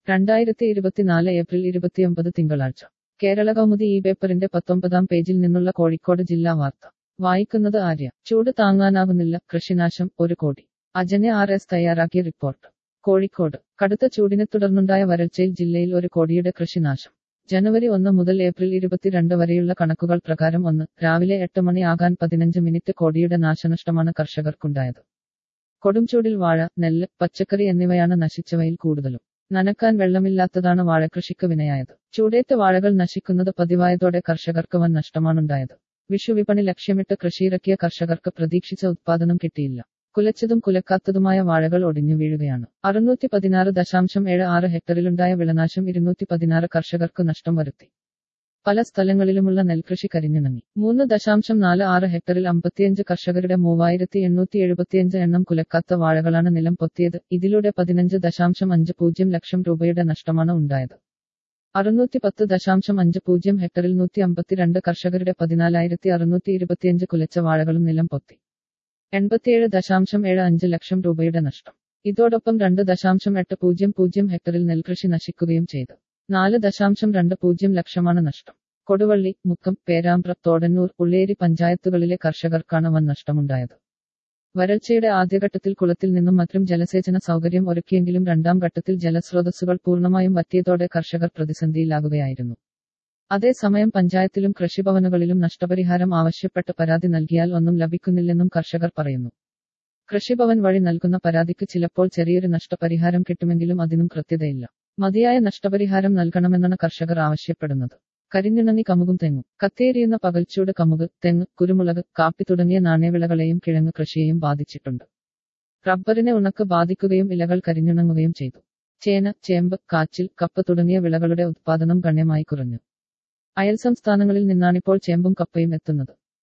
രണ്ടായിരത്തി ഇരുപത്തിനാല് ഏപ്രിൽ ഇരുപത്തിയൊമ്പത് തിങ്കളാഴ്ച കേരള കൗമുദി ഈ പേപ്പറിന്റെ പത്തൊമ്പതാം പേജിൽ നിന്നുള്ള കോഴിക്കോട് ജില്ലാ വാർത്ത വായിക്കുന്നത് ആര്യ ചൂട് താങ്ങാനാവുന്നില്ല കൃഷിനാശം ഒരു കോടി അജനെ ആർ എസ് തയ്യാറാക്കിയ റിപ്പോർട്ട് കോഴിക്കോട് കടുത്ത ചൂടിനെ തുടർന്നുണ്ടായ വരൾച്ചയിൽ ജില്ലയിൽ ഒരു കോടിയുടെ കൃഷിനാശം ജനുവരി ഒന്ന് മുതൽ ഏപ്രിൽ ഇരുപത്തിരണ്ട് വരെയുള്ള കണക്കുകൾ പ്രകാരം ഒന്ന് രാവിലെ എട്ട് മണി ആകാൻ പതിനഞ്ച് മിനിറ്റ് കോടിയുടെ നാശനഷ്ടമാണ് കർഷകർക്കുണ്ടായത് കൊടുംചൂടിൽ വാഴ നെല്ല് പച്ചക്കറി എന്നിവയാണ് നശിച്ചവയിൽ കൂടുതലും നനക്കാൻ വെള്ളമില്ലാത്തതാണ് വാഴകൃഷിക്ക് വിനയായത് ചൂടേറ്റ് വാഴകൾ നശിക്കുന്നത് പതിവായതോടെ കർഷകർക്ക് വൻ നഷ്ടമാണുണ്ടായത് വിഷുവിപണി ലക്ഷ്യമിട്ട് കൃഷിയിറക്കിയ കർഷകർക്ക് പ്രതീക്ഷിച്ച ഉത്പാദനം കിട്ടിയില്ല കുലച്ചതും കുലക്കാത്തതുമായ വാഴകൾ ഒടിഞ്ഞു വീഴുകയാണ് അറുന്നൂറ്റി പതിനാറ് ദശാംശം ഏഴ് ആറ് ഹെക്ടറിലുണ്ടായ വിളനാശം ഇരുന്നൂറ്റി പതിനാറ് കർഷകർക്ക് നഷ്ടം വരുത്തി പല സ്ഥലങ്ങളിലുമുള്ള നെൽകൃഷി കരിഞ്ഞുണങ്ങി മൂന്ന് ദശാംശം നാല് ആറ് ഹെക്ടറിൽ അമ്പത്തിയഞ്ച് കർഷകരുടെ മൂവായിരത്തി എണ്ണൂറ്റി എഴുപത്തിയഞ്ച് എണ്ണം കുലക്കാത്ത വാഴകളാണ് നിലം പൊത്തിയത് ഇതിലൂടെ പതിനഞ്ച് ദശാംശം അഞ്ച് പൂജ്യം ലക്ഷം രൂപയുടെ നഷ്ടമാണ് ഉണ്ടായത് അറുന്നൂറ്റി പത്ത് ദശാംശം അഞ്ച് പൂജ്യം ഹെക്ടറിൽ നൂറ്റി അമ്പത്തിരണ്ട് കർഷകരുടെ പതിനാലായിരത്തി അറുന്നൂറ്റി ഇരുപത്തിയഞ്ച് കുലച്ച വാഴകളും നിലം പൊത്തി എൺപത്തിയേഴ് ദശാംശം ഏഴ് അഞ്ച് ലക്ഷം രൂപയുടെ നഷ്ടം ഇതോടൊപ്പം രണ്ട് ദശാംശം എട്ട് പൂജ്യം പൂജ്യം ഹെക്ടറിൽ നെൽകൃഷി നശിക്കുകയും ചെയ്തു നാല് ദശാംശം രണ്ട് പൂജ്യം ലക്ഷമാണ് നഷ്ടം കൊടുവള്ളി മുക്കം പേരാമ്പ്ര തോടന്നൂർ ഉള്ളേരി പഞ്ചായത്തുകളിലെ കർഷകർക്കാണ് വൻ നഷ്ടമുണ്ടായത് വരൾച്ചയുടെ ആദ്യഘട്ടത്തിൽ കുളത്തിൽ നിന്നും മറ്റും ജലസേചന സൗകര്യം ഒരുക്കിയെങ്കിലും രണ്ടാം ഘട്ടത്തിൽ ജലസ്രോതസ്സുകൾ പൂർണ്ണമായും വറ്റിയതോടെ കർഷകർ പ്രതിസന്ധിയിലാകുകയായിരുന്നു അതേസമയം പഞ്ചായത്തിലും കൃഷിഭവനുകളിലും നഷ്ടപരിഹാരം ആവശ്യപ്പെട്ട് പരാതി നൽകിയാൽ ഒന്നും ലഭിക്കുന്നില്ലെന്നും കർഷകർ പറയുന്നു കൃഷിഭവൻ വഴി നൽകുന്ന പരാതിക്ക് ചിലപ്പോൾ ചെറിയൊരു നഷ്ടപരിഹാരം കിട്ടുമെങ്കിലും അതിനും കൃത്യതയില്ല മതിയായ നഷ്ടപരിഹാരം നൽകണമെന്നാണ് കർഷകർ ആവശ്യപ്പെടുന്നത് കരിഞ്ഞിണങ്ങി കമുകും തെങ്ങും കത്തിയേരിയുന്ന പകൽച്ചൂട് കമുക് തെങ്ങ് കുരുമുളക് കാപ്പി തുടങ്ങിയ നാണ്യവിളകളെയും കിഴങ്ങ് കൃഷിയെയും ബാധിച്ചിട്ടുണ്ട് റബ്ബറിനെ ഉണക്ക് ബാധിക്കുകയും ഇലകൾ കരിഞ്ഞുണങ്ങുകയും ചെയ്തു ചേന ചേമ്പ് കാച്ചിൽ കപ്പ തുടങ്ങിയ വിളകളുടെ ഉത്പാദനം ഗണ്യമായി കുറഞ്ഞു അയൽ സംസ്ഥാനങ്ങളിൽ നിന്നാണിപ്പോൾ ചേമ്പും കപ്പയും എത്തുന്നത്